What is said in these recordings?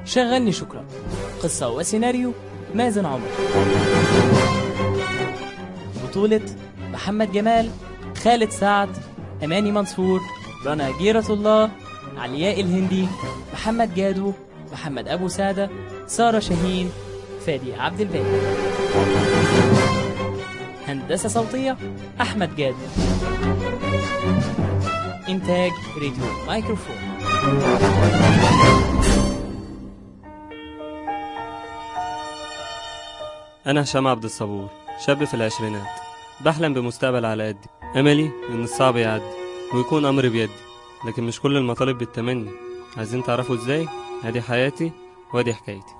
شغلني شكرا قصة وسيناريو مازن عمر بطولة محمد جمال خالد سعد أماني منصور رنا جيرة الله علياء الهندي محمد جادو محمد أبو سادة سارة شاهين فادي عبد الباقي هندسة صوتية أحمد جادو إنتاج راديو مايكروفون أنا هشام عبد الصبور شاب في العشرينات بحلم بمستقبل على قدي أملي إن الصعب يعدي ويكون أمر بيدي لكن مش كل المطالب بالتمني عايزين تعرفوا إزاي؟ أدي حياتي وأدي حكايتي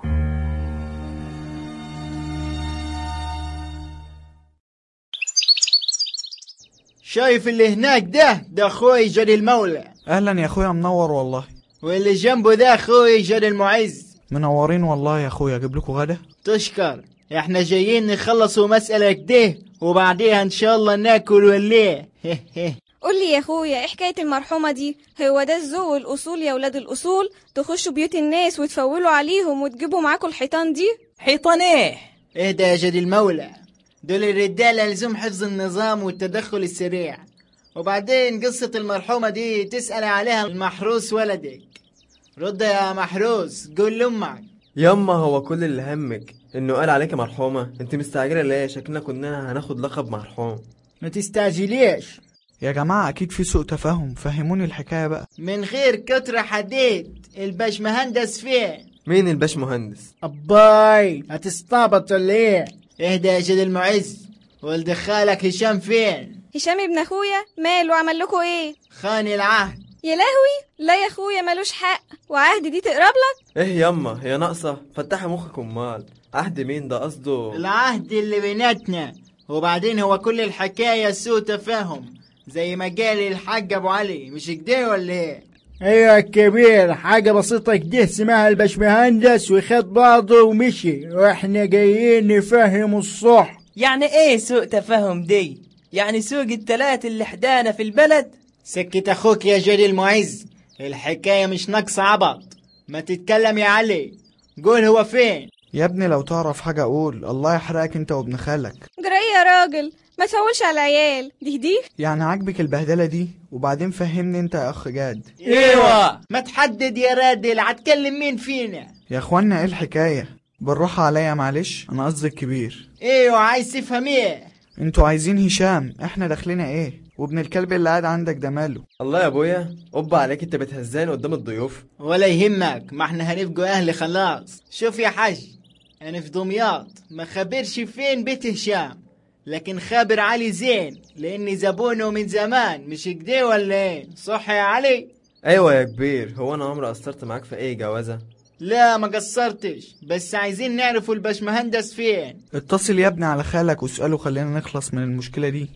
شايف اللي هناك ده ده اخوي جري المولى اهلا يا اخويا منور والله واللي جنبه ده اخوي جري المعز منورين والله يا اخويا اجيب لكم غدا تشكر احنا جايين نخلصوا مسألة كده وبعديها ان شاء الله ناكل وليه قول لي يا اخويا ايه حكايه المرحومه دي هو ده الذوق والاصول يا ولاد الاصول تخشوا بيوت الناس وتفولوا عليهم وتجيبوا معاكم الحيطان دي حيطان ايه اهدى يا جري المولى دول الرجالة لزوم حفظ النظام والتدخل السريع وبعدين قصة المرحومة دي تسأل عليها المحروس ولدك رد يا محروس قول لأمك يما هو كل اللي همك انه قال عليك مرحومة انت مستعجلة ليه شكلنا كنا هناخد لقب مرحوم ما تستعجليش يا جماعة اكيد في سوء تفاهم فهموني الحكاية بقى من غير كتر حديد الباش مهندس فين مين الباش مهندس أباي هتستعبط ولا ايه اهدى يا جد المعز ولد خالك هشام فين هشام ابن اخويا ماله عمل لكم ايه خان العهد يا لهوي لا يا اخويا ملوش حق وعهد دي تقرب لك ايه يما هي ناقصة فتحي مخك امال عهد مين ده قصده العهد اللي بيناتنا وبعدين هو كل الحكاية سوء تفاهم زي ما قال الحاج ابو علي مش كده ولا ايه ايوه يا كبير حاجة بسيطة كده اسمها الباشمهندس وخد بعضه ومشي واحنا جايين نفهم الصح يعني ايه سوء تفاهم دي يعني سوق التلات اللي حدانا في البلد سكت اخوك يا جري المعز الحكاية مش ناقصة عبط ما تتكلم يا علي قول هو فين يا ابني لو تعرف حاجة قول الله يحرقك انت وابن خالك جري يا راجل ما تفولش على العيال دي دي يعني عاجبك البهدلة دي وبعدين فهمني انت يا اخ جاد ايوه ما تحدد يا رادل هتكلم مين فينا يا اخوانا ايه الحكاية بالراحة عليا معلش انا قصدي الكبير ايوه عايز تفهم ايه انتوا عايزين هشام احنا داخلنا ايه وابن الكلب اللي قاعد عندك ده ماله الله يا ابويا قبة عليك انت بتهزاني قدام الضيوف ولا يهمك ما احنا هنبقوا اهل خلاص شوف يا حاج انا في دمياط ما خبرش فين بيت هشام لكن خابر علي زين لاني زبونه من زمان مش كده ولا ايه صح يا علي ايوه يا كبير هو انا عمري قصرت معاك في اي جوازة لا ما قصرتش بس عايزين نعرفوا الباشمهندس فين اتصل يا ابني على خالك واسأله خلينا نخلص من المشكلة دي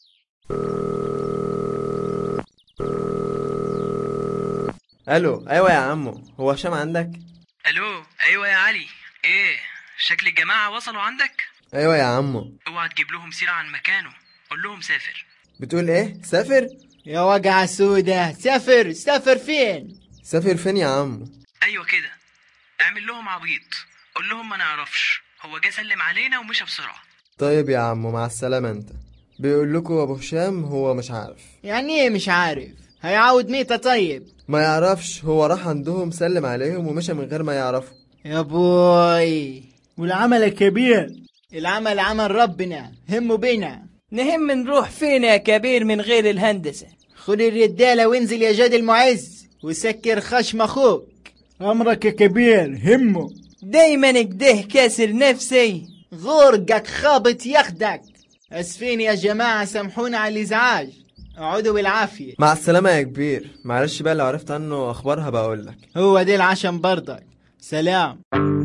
الو ايوه يا عمو هو هشام عندك الو ايوه يا علي ايه شكل الجماعه وصلوا عندك ايوه يا عمو اوعى تجيب لهم سيره عن مكانه قول لهم سافر بتقول ايه سافر يا وجع سودة سافر سافر فين سافر فين يا عمو ايوه كده اعمل لهم عبيط قول لهم ما نعرفش هو جه سلم علينا ومشى بسرعه طيب يا عمو مع السلامة انت بيقول لكم ابو هشام هو مش عارف يعني ايه مش عارف هيعود ميتة طيب ما يعرفش هو راح عندهم سلم عليهم ومشى من غير ما يعرفوا يا بوي والعمل كبير العمل عمل ربنا همه بينا نهم نروح فين يا كبير من غير الهندسة خد الرجالة وانزل يا جاد المعز وسكر خشم اخوك امرك يا كبير همه دايما كده كاسر نفسي غرقك خابط ياخدك اسفين يا جماعة سامحونا على الازعاج اقعدوا بالعافية مع السلامة يا كبير معلش بقى لو عرفت عنه اخبارها بقول لك هو دي العشم برضك سلام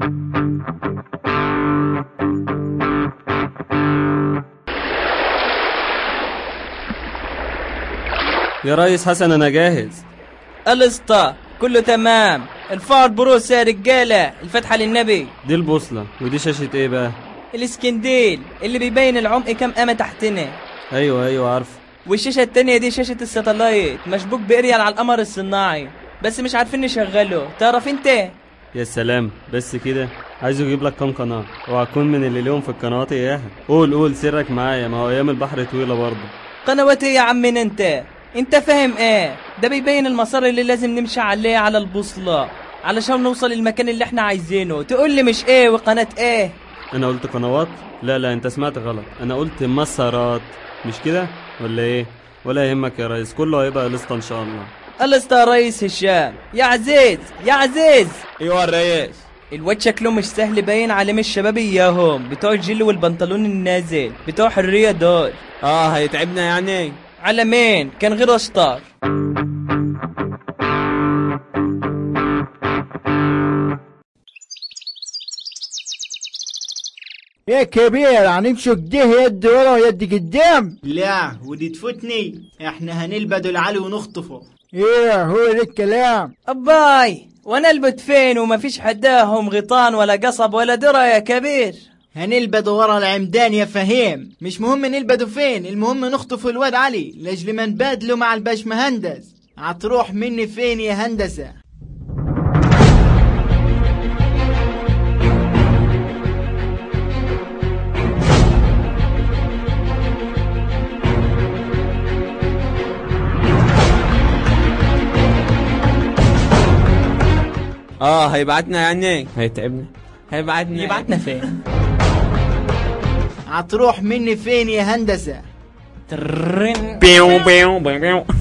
يا ريس حسن انا جاهز الاسطى كله تمام ارفعوا البروس يا رجالة الفتحة للنبي دي البوصلة ودي شاشة ايه بقى الاسكنديل اللي بيبين العمق كام قامة تحتنا ايوه ايوه عارف والشاشة التانية دي شاشة الساتلايت مشبوك بإريال على القمر الصناعي بس مش عارفين نشغله تعرف انت يا سلام بس كده عايزه يجيب لك كام قناة اوعى تكون من اللي ليهم في القنوات اياها قول قول سرك معايا ما هو ايام البحر طويلة برضه قنوات ايه يا عمنا انت انت فاهم ايه ده بيبين المسار اللي لازم نمشي عليه على البوصلة علشان نوصل المكان اللي احنا عايزينه تقول لي مش ايه وقناة ايه انا قلت قنوات لا لا انت سمعت غلط انا قلت مسارات مش كده ولا ايه ولا يهمك يا ريس كله هيبقى لسه ان شاء الله خلصت يا ريس هشام يا عزيز يا عزيز ايوه الريس الواد شكله مش سهل باين على مش شباب اياهم بتوع الجل والبنطلون النازل بتوع حرية دول اه هيتعبنا يعني على مين كان غير اشطار يا كبير هنمشوا كده يد ورا ويد قدام لا ودي تفوتني احنا هنلبد العلي ونخطفه ايه هو ده الكلام أباي وانا البت فين وما فيش حداهم غيطان ولا قصب ولا درة يا كبير هنلبد ورا العمدان يا فهيم مش مهم نلبدوا فين المهم نخطفوا الواد علي لاجل ما نبادلوا مع الباش مهندس هتروح مني فين يا هندسة اه هيبعتنا يعني هيتعبنا هيبعتنا يبعتنا فين هتروح مني فين يا هندسة ترن بيو بيو بيو